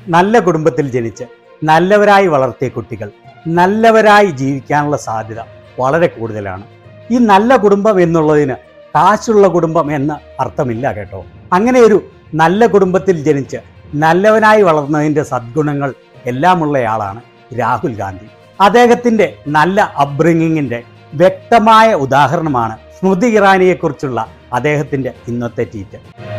നല്ല കുടുംബത്തിൽ ജനിച്ച് നല്ലവരായി വളർത്തിയ കുട്ടികൾ നല്ലവരായി ജീവിക്കാനുള്ള സാധ്യത വളരെ കൂടുതലാണ് ഈ നല്ല കുടുംബം എന്നുള്ളതിന് കാശുള്ള കുടുംബം എന്ന് അർത്ഥമില്ല കേട്ടോ അങ്ങനെ ഒരു നല്ല കുടുംബത്തിൽ ജനിച്ച് നല്ലവനായി വളർന്നതിൻ്റെ സദ്ഗുണങ്ങൾ എല്ലാമുള്ളയാളാണ് രാഹുൽ ഗാന്ധി അദ്ദേഹത്തിൻ്റെ നല്ല അപ്ബ്രിങ്ങിങ്ങിൻ്റെ വ്യക്തമായ ഉദാഹരണമാണ് സ്മൃതി ഇറാനിയെക്കുറിച്ചുള്ള അദ്ദേഹത്തിൻ്റെ ഇന്നത്തെ ട്വീറ്റ്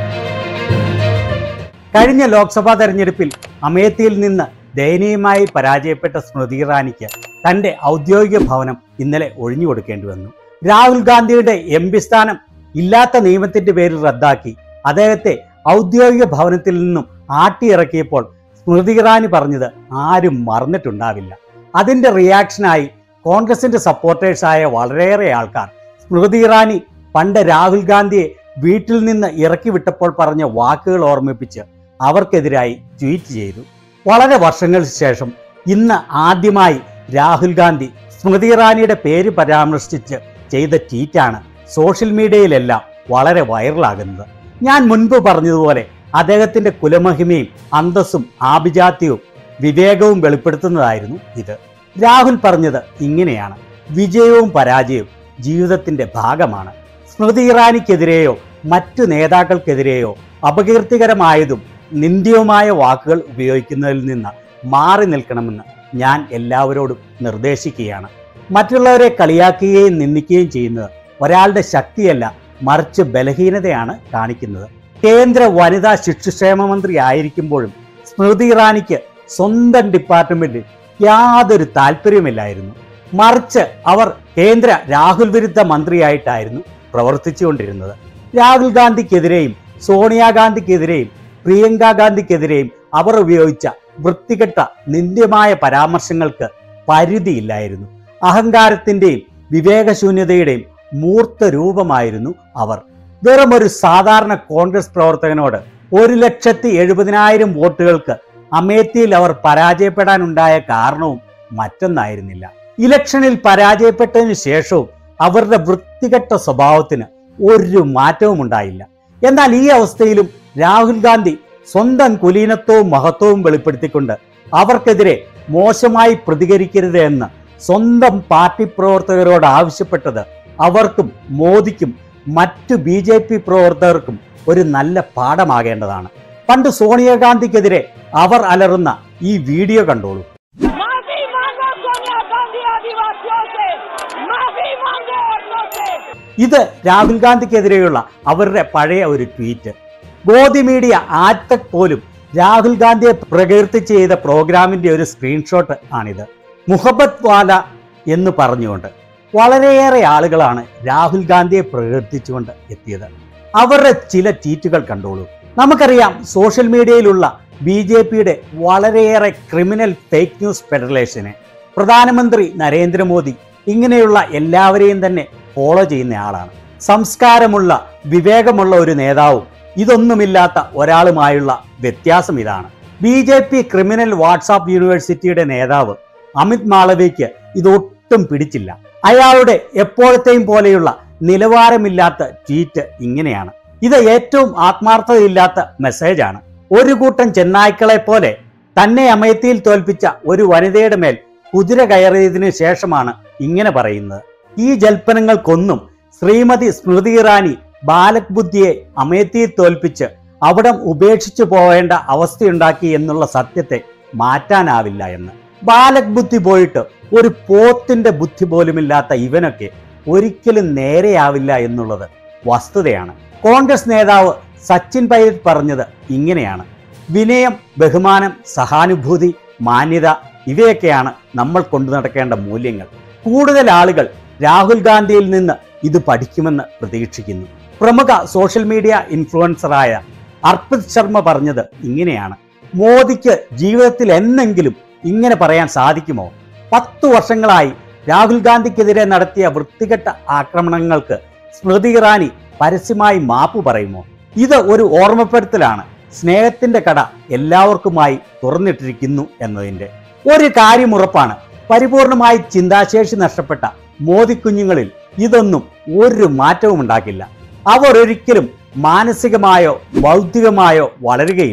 കഴിഞ്ഞ ലോക്സഭാ തെരഞ്ഞെടുപ്പിൽ അമേത്തിയിൽ നിന്ന് ദയനീയമായി പരാജയപ്പെട്ട സ്മൃതി ഇറാനിക്ക് തന്റെ ഔദ്യോഗിക ഭവനം ഇന്നലെ ഒഴിഞ്ഞു കൊടുക്കേണ്ടി വന്നു രാഹുൽ ഗാന്ധിയുടെ എം പി സ്ഥാനം ഇല്ലാത്ത നിയമത്തിന്റെ പേരിൽ റദ്ദാക്കി അദ്ദേഹത്തെ ഔദ്യോഗിക ഭവനത്തിൽ നിന്നും ആട്ടിയിറക്കിയപ്പോൾ സ്മൃതി ഇറാനി പറഞ്ഞത് ആരും മറന്നിട്ടുണ്ടാവില്ല അതിന്റെ റിയാക്ഷനായി കോൺഗ്രസിന്റെ സപ്പോർട്ടേഴ്സായ വളരെയേറെ ആൾക്കാർ സ്മൃതി ഇറാനി പണ്ട് രാഹുൽ ഗാന്ധിയെ വീട്ടിൽ നിന്ന് ഇറക്കി വിട്ടപ്പോൾ പറഞ്ഞ വാക്കുകൾ ഓർമ്മിപ്പിച്ച് അവർക്കെതിരായി ട്വീറ്റ് ചെയ്തു വളരെ വർഷങ്ങൾക്ക് ശേഷം ഇന്ന് ആദ്യമായി രാഹുൽ ഗാന്ധി സ്മൃതി ഇറാനിയുടെ പേര് പരാമർശിച്ച് ചെയ്ത ട്വീറ്റാണ് സോഷ്യൽ മീഡിയയിലെല്ലാം വളരെ വൈറലാകുന്നത് ഞാൻ മുൻപ് പറഞ്ഞതുപോലെ അദ്ദേഹത്തിന്റെ കുലമഹിമയും അന്തസ്സും ആഭിജാത്യവും വിവേകവും വെളിപ്പെടുത്തുന്നതായിരുന്നു ഇത് രാഹുൽ പറഞ്ഞത് ഇങ്ങനെയാണ് വിജയവും പരാജയവും ജീവിതത്തിന്റെ ഭാഗമാണ് സ്മൃതി ഇറാനിക്കെതിരെയോ മറ്റു നേതാക്കൾക്കെതിരെയോ അപകീർത്തികരമായതും നിന്ദ്യവുമായ വാക്കുകൾ ഉപയോഗിക്കുന്നതിൽ നിന്ന് മാറി നിൽക്കണമെന്ന് ഞാൻ എല്ലാവരോടും നിർദ്ദേശിക്കുകയാണ് മറ്റുള്ളവരെ കളിയാക്കുകയും നിന്ദിക്കുകയും ചെയ്യുന്നത് ഒരാളുടെ ശക്തിയല്ല മറിച്ച് ബലഹീനതയാണ് കാണിക്കുന്നത് കേന്ദ്ര വനിതാ ശിശുക്ഷേമ മന്ത്രി ആയിരിക്കുമ്പോഴും സ്മൃതി ഇറാനിക്ക് സ്വന്തം ഡിപ്പാർട്ട്മെന്റിൽ യാതൊരു താല്പര്യമില്ലായിരുന്നു മറിച്ച് അവർ കേന്ദ്ര രാഹുൽ വിരുദ്ധ മന്ത്രിയായിട്ടായിരുന്നു പ്രവർത്തിച്ചുകൊണ്ടിരുന്നത് രാഹുൽ ഗാന്ധിക്കെതിരെയും സോണിയാഗാന്ധിക്കെതിരെയും പ്രിയങ്ക ഗാന്ധിക്കെതിരെയും അവർ ഉപയോഗിച്ച വൃത്തികെട്ട നിന്ദ്യമായ പരാമർശങ്ങൾക്ക് പരിധിയില്ലായിരുന്നു അഹങ്കാരത്തിന്റെയും വിവേകശൂന്യതയുടെയും മൂർത്ത രൂപമായിരുന്നു അവർ വെറും ഒരു സാധാരണ കോൺഗ്രസ് പ്രവർത്തകനോട് ഒരു ലക്ഷത്തി എഴുപതിനായിരം വോട്ടുകൾക്ക് അമേത്തിയിൽ അവർ പരാജയപ്പെടാനുണ്ടായ കാരണവും മറ്റൊന്നായിരുന്നില്ല ഇലക്ഷനിൽ പരാജയപ്പെട്ടതിന് ശേഷവും അവരുടെ വൃത്തികെട്ട സ്വഭാവത്തിന് ഒരു മാറ്റവും ഉണ്ടായില്ല എന്നാൽ ഈ അവസ്ഥയിലും രാഹുൽ ഗാന്ധി സ്വന്തം കുലീനത്വവും മഹത്വവും വെളിപ്പെടുത്തിക്കൊണ്ട് അവർക്കെതിരെ മോശമായി പ്രതികരിക്കരുത് എന്ന് സ്വന്തം പാർട്ടി പ്രവർത്തകരോട് ആവശ്യപ്പെട്ടത് അവർക്കും മോദിക്കും മറ്റു ബി ജെ പി പ്രവർത്തകർക്കും ഒരു നല്ല പാഠമാകേണ്ടതാണ് പണ്ട് സോണിയാഗാന്ധിക്കെതിരെ അവർ അലറുന്ന ഈ വീഡിയോ കണ്ടോളൂ माफी मांगो सोनिया गांधी आदिवासियों से माफी मांगो औरतों से ഇത് രാഹുൽ ഗാന്ധിക്കെതിരെയുള്ള അവരുടെ പഴയ ഒരു ട്വീറ്റ് ഗോദി മീഡിയ ആറ്റക് പോലും രാഹുൽ ഗാന്ധിയെ പ്രകീർത്തിച്ച് ചെയ്ത പ്രോഗ്രാമിന്റെ ഒരു സ്ക്രീൻഷോട്ട് ആണിത് മുഹബത്ത് വാല എന്ന് പറഞ്ഞുകൊണ്ട് വളരെയേറെ ആളുകളാണ് രാഹുൽ ഗാന്ധിയെ പ്രകീർത്തിച്ചുകൊണ്ട് എത്തിയത് അവരുടെ ചില ട്വീറ്റുകൾ കണ്ടോളൂ നമുക്കറിയാം സോഷ്യൽ മീഡിയയിലുള്ള ബി ജെ പിയുടെ വളരെയേറെ ക്രിമിനൽ ഫേക്ക് ന്യൂസ് ഫെഡറേഷനെ പ്രധാനമന്ത്രി നരേന്ദ്രമോദി ഇങ്ങനെയുള്ള എല്ലാവരെയും തന്നെ ഫോളോ ചെയ്യുന്ന ആളാണ് സംസ്കാരമുള്ള വിവേകമുള്ള ഒരു നേതാവും ഇതൊന്നുമില്ലാത്ത ഒരാളുമായുള്ള വ്യത്യാസം ഇതാണ് B J P criminal WhatsApp യൂണിവേഴ്സിറ്റിയുടെ നേതാവ് അമിത് മാളവയ്ക്ക് ഇതൊട്ടും പിടിച്ചില്ല അയാളുടെ എപ്പോഴത്തെയും പോലെയുള്ള നിലവാരമില്ലാത്ത ട്വീറ്റ് ഇങ്ങനെയാണ് ഇത് ഏറ്റവും ആത്മാർത്ഥതയില്ലാത്ത മെസ്സേജാണ് ഒരു കൂട്ടം ചെന്നായ്ക്കളെ പോലെ തന്നെ അമയത്തിയിൽ തോൽപ്പിച്ച ഒരു വനിതയുടെ മേൽ കുതിര കയറിയതിനു ശേഷമാണ് ഇങ്ങനെ പറയുന്നത് ഈ ജൽപ്പനങ്ങൾക്കൊന്നും ശ്രീമതി സ്മൃതി ഇറാനി ബാലക് ബുദ്ധിയെ അമേത്തിയിൽ തോൽപ്പിച്ച് അവിടം ഉപേക്ഷിച്ചു പോവേണ്ട അവസ്ഥയുണ്ടാക്കി എന്നുള്ള സത്യത്തെ മാറ്റാനാവില്ല എന്ന് ബാലക് ബുദ്ധി പോയിട്ട് ഒരു പോത്തിന്റെ ബുദ്ധി പോലുമില്ലാത്ത ഇവനൊക്കെ ഒരിക്കലും നേരെയാവില്ല എന്നുള്ളത് വസ്തുതയാണ് കോൺഗ്രസ് നേതാവ് സച്ചിൻ പൈലറ്റ് പറഞ്ഞത് ഇങ്ങനെയാണ് വിനയം ബഹുമാനം സഹാനുഭൂതി മാന്യത ഇവയൊക്കെയാണ് നമ്മൾ കൊണ്ടു നടക്കേണ്ട മൂല്യങ്ങൾ കൂടുതൽ ആളുകൾ രാഹുൽ ഗാന്ധിയിൽ നിന്ന് ഇത് പഠിക്കുമെന്ന് പ്രതീക്ഷിക്കുന്നു പ്രമുഖ സോഷ്യൽ മീഡിയ ഇൻഫ്ലുവൻസറായ അർപ്പിത് ശർമ്മ പറഞ്ഞത് ഇങ്ങനെയാണ് മോദിക്ക് ജീവിതത്തിൽ എന്നെങ്കിലും ഇങ്ങനെ പറയാൻ സാധിക്കുമോ പത്തു വർഷങ്ങളായി രാഹുൽ ഗാന്ധിക്കെതിരെ നടത്തിയ വൃത്തികെട്ട ആക്രമണങ്ങൾക്ക് സ്മൃതി ഇറാനി പരസ്യമായി മാപ്പ് പറയുമോ ഇത് ഒരു ഓർമ്മപ്പെടുത്തലാണ് സ്നേഹത്തിന്റെ കട എല്ലാവർക്കുമായി തുറന്നിട്ടിരിക്കുന്നു എന്നതിന്റെ ഒരു കാര്യം ഉറപ്പാണ് പരിപൂർണമായി ചിന്താശേഷി നഷ്ടപ്പെട്ട മോദി കുഞ്ഞുങ്ങളിൽ ഇതൊന്നും ഒരു മാറ്റവും ഉണ്ടാക്കില്ല അവർ ഒരിക്കലും മാനസികമായോ ബൗദ്ധികമായോ വളരുകയില്ല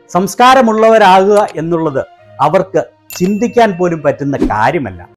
സംസ്കാരമുള്ളവരാകുക എന്നുള്ളത് അവർക്ക് ചിന്തിക്കാൻ പോലും പറ്റുന്ന കാര്യമല്ല